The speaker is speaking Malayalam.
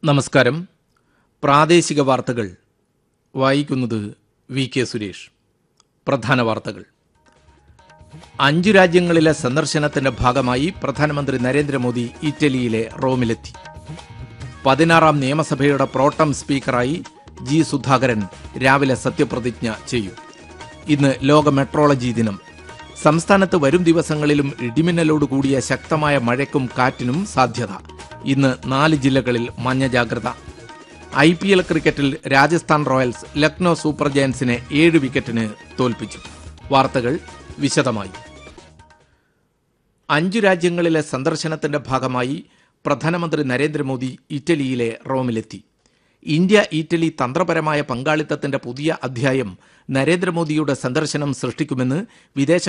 നമസ്കാരം പ്രാദേശിക വാർത്തകൾ വായിക്കുന്നത് വി കെ സുരേഷ് പ്രധാന വാർത്തകൾ അഞ്ചു രാജ്യങ്ങളിലെ സന്ദർശനത്തിന്റെ ഭാഗമായി പ്രധാനമന്ത്രി നരേന്ദ്രമോദി ഇറ്റലിയിലെ റോമിലെത്തി പതിനാറാം നിയമസഭയുടെ പ്രോട്ടം സ്പീക്കറായി ജി സുധാകരൻ രാവിലെ സത്യപ്രതിജ്ഞ ചെയ്യും ഇന്ന് ലോക മെട്രോളജി ദിനം സംസ്ഥാനത്ത് വരും ദിവസങ്ങളിലും ഇടിമിന്നലോട് കൂടിയ ശക്തമായ മഴയ്ക്കും കാറ്റിനും സാധ്യത ഇന്ന് നാല് ജില്ലകളിൽ മഞ്ഞ ജാഗ്രത ഐ പി എൽ ക്രിക്കറ്റിൽ രാജസ്ഥാൻ റോയൽസ് ലക്നോ സൂപ്പർ ജയൻസിനെ ഏഴ് വിക്കറ്റിന് തോൽപ്പിച്ചു വാർത്തകൾ വിശദമായി അഞ്ചു രാജ്യങ്ങളിലെ സന്ദർശനത്തിന്റെ ഭാഗമായി പ്രധാനമന്ത്രി നരേന്ദ്രമോദി ഇറ്റലിയിലെ റോമിലെത്തി ഇന്ത്യ ഇറ്റലി തന്ത്രപരമായ പങ്കാളിത്തത്തിന്റെ പുതിയ അധ്യായം നരേന്ദ്രമോദിയുടെ സന്ദർശനം സൃഷ്ടിക്കുമെന്ന് വിദേശ